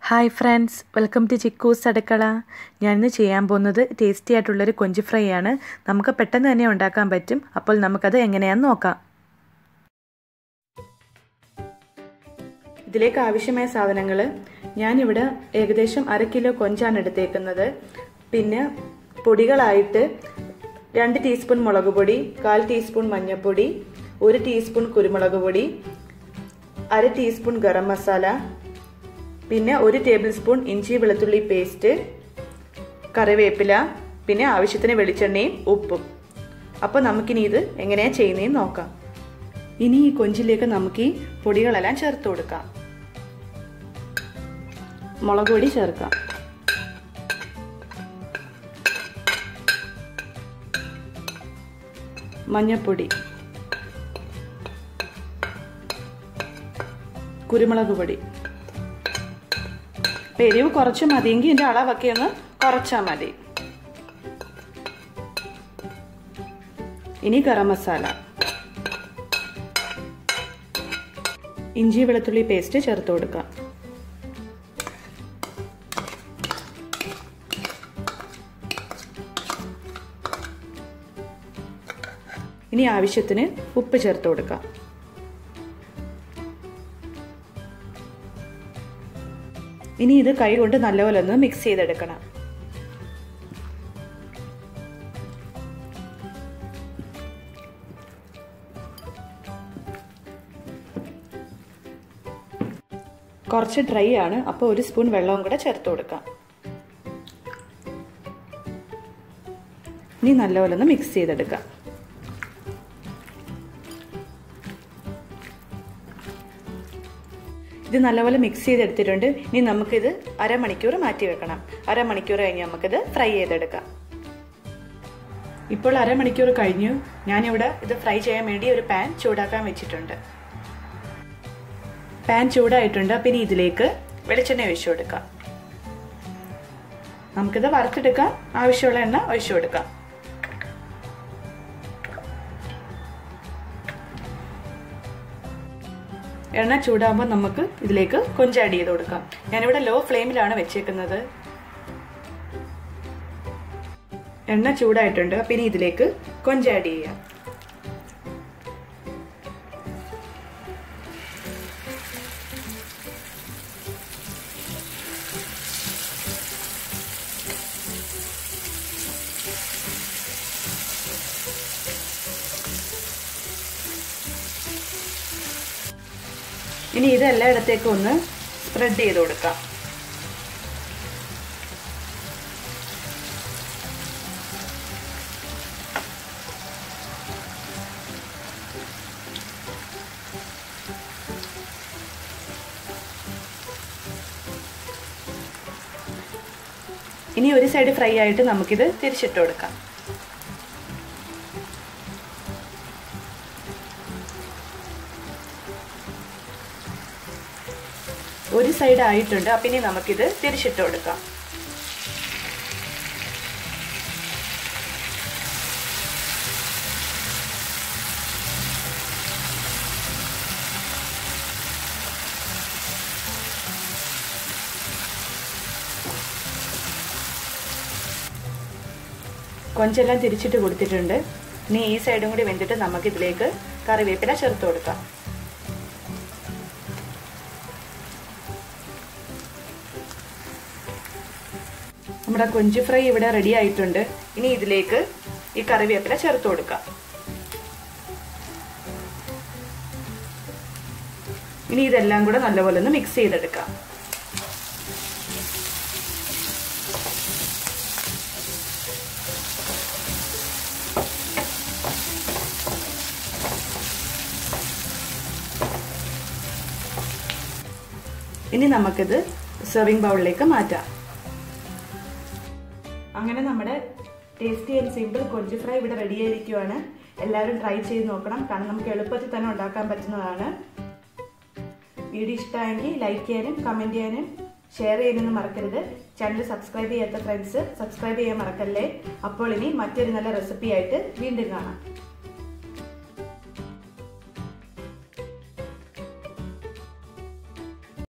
hi friends welcome to ചിക്കൂസ് അടുക്കള ഞാനിന്ന് ചെയ്യാൻ പോകുന്നത് ടേസ്റ്റി ആയിട്ടുള്ളൊരു കൊഞ്ച് ഫ്രൈ ആണ് നമുക്ക് പെട്ടെന്ന് തന്നെ ഉണ്ടാക്കാൻ പറ്റും അപ്പോൾ നമുക്കത് എങ്ങനെയാണെന്ന് നോക്കാം ഇതിലേക്ക് ആവശ്യമായ സാധനങ്ങൾ ഞാനിവിടെ ഏകദേശം അര കിലോ കൊഞ്ചാണ് എടുത്തേക്കുന്നത് പിന്നെ പൊടികളായിട്ട് രണ്ട് ടീസ്പൂൺ മുളക് പൊടി കാൽ ടീസ്പൂൺ മഞ്ഞൾപ്പൊടി ഒരു ടീസ്പൂൺ കുരുമുളക് പൊടി അര ടീസ്പൂൺ ഗരം മസാല പിന്നെ ഒരു ടേബിൾ സ്പൂൺ ഇഞ്ചി വെളുത്തുള്ളി പേസ്റ്റ് കറിവേപ്പില പിന്നെ ആവശ്യത്തിന് വെളിച്ചെണ്ണയും ഉപ്പും അപ്പോൾ നമുക്കിനി ഇത് എങ്ങനെയാണ് ചെയ്യുന്നതെന്ന് നോക്കാം ഇനി ഈ കൊഞ്ചിലേക്ക് നമുക്ക് ഈ പൊടികളെല്ലാം ചേർത്ത് കൊടുക്കാം മുളക് പൊടി ചേർക്കാം മഞ്ഞൾപ്പൊടി കുരുമുളക് പൊടി എരിവ് കുറച്ച് മതിയെങ്കിൽ ഇതിൻ്റെ അളവൊക്കെ ഒന്ന് കുറച്ചാൽ മതി ഇനി ഗരം മസാല ഇഞ്ചി വെളുത്തുള്ളി പേസ്റ്റ് ചേർത്ത് കൊടുക്കാം ഇനി ആവശ്യത്തിന് ഉപ്പ് ചേർത്ത് കൊടുക്കാം ഇനി ഇത് കൈ കൊണ്ട് നല്ലപോലെ ഒന്ന് മിക്സ് ചെയ്തെടുക്കണം കുറച്ച് ഡ്രൈ ആണ് അപ്പോൾ ഒരു സ്പൂൺ വെള്ളവും കൂടെ ചേർത്ത് കൊടുക്കാം ഇനി നല്ലപോലെ ഒന്ന് മിക്സ് ചെയ്തെടുക്കാം ഇത് നല്ലപോലെ മിക്സ് ചെയ്തെടുത്തിട്ടുണ്ട് ഇനി നമുക്കിത് അരമണിക്കൂർ മാറ്റി വെക്കണം അരമണിക്കൂർ കഴിഞ്ഞ് നമുക്കിത് ഫ്രൈ ചെയ്തെടുക്കാം ഇപ്പോൾ അരമണിക്കൂർ കഴിഞ്ഞു ഞാനിവിടെ ഇത് ഫ്രൈ ചെയ്യാൻ വേണ്ടി ഒരു പാൻ ചൂടാക്കാൻ വെച്ചിട്ടുണ്ട് പാൻ ചൂടായിട്ടുണ്ട് അപ്പം ഇനി ഇതിലേക്ക് വെളിച്ചെണ്ണ ഒഴിച്ചു കൊടുക്കാം നമുക്കിത് വറുത്തെടുക്കാം ആവശ്യമുള്ള എണ്ണ ഒഴിച്ചു കൊടുക്കാം എണ്ണ ചൂടാകുമ്പോൾ നമുക്ക് ഇതിലേക്ക് കൊഞ്ച് ആഡ് ചെയ്ത് കൊടുക്കാം ഞാനിവിടെ ലോ ഫ്ലെയിമിലാണ് വെച്ചേക്കുന്നത് എണ്ണ ചൂടായിട്ടുണ്ട് അപ്പം ഇനി ഇതിലേക്ക് കൊഞ്ച് ആഡ് ചെയ്യാം ഇനി ഇത് എല്ലായിടത്തേക്കും ഒന്ന് സ്പ്രെഡ് ചെയ്ത് കൊടുക്കാം ഇനി ഒരു സൈഡ് ഫ്രൈ ആയിട്ട് നമുക്കിത് തിരിച്ചിട്ട് കൊടുക്കാം ഒരു സൈഡ് ആയിട്ടുണ്ട് അപ്പം ഇനി നമുക്കിത് തിരിച്ചിട്ട് കൊടുക്കാം കൊഞ്ചെല്ലാം തിരിച്ചിട്ട് കൊടുത്തിട്ടുണ്ട് ഇനി ഈ സൈഡും കൂടി വെന്തിട്ട് നമുക്കിതിലേക്ക് കറിവേപ്പില ചേർത്ത് കൊടുക്കാം നമ്മുടെ കൊഞ്ച് ഫ്രൈ ഇവിടെ റെഡി ആയിട്ടുണ്ട് ഇനി ഇതിലേക്ക് ഈ കറിവേപ്പില ചേർത്ത് കൊടുക്കാം ഇനി ഇതെല്ലാം കൂടെ നല്ലപോലെ ഒന്ന് മിക്സ് ചെയ്തെടുക്കാം ഇനി നമുക്കിത് സെർവിങ് ബൗളിലേക്ക് മാറ്റാം അങ്ങനെ നമ്മുടെ ടേസ്റ്റി ആൻഡ് സിമ്പിൾ കൊഞ്ച് ഫ്രൈ ഇവിടെ റെഡി ആയിരിക്കുവാണ് എല്ലാവരും ട്രൈ ചെയ്ത് നോക്കണം കാരണം നമുക്ക് എളുപ്പത്തിൽ തന്നെ ഉണ്ടാക്കാൻ പറ്റുന്നതാണ് വീഡിയോ ഇഷ്ടമായെങ്കിൽ ലൈക്ക് ചെയ്യാനും കമൻറ്റ് ചെയ്യാനും ഷെയർ ചെയ്യാനൊന്നും മറക്കരുത് ചാനൽ സബ്സ്ക്രൈബ് ചെയ്യാത്ത ഫ്രണ്ട്സ് സബ്സ്ക്രൈബ് ചെയ്യാൻ മറക്കല്ലേ അപ്പോൾ ഇനി മറ്റൊരു നല്ല റെസിപ്പി ആയിട്ട് വീണ്ടും കാണാം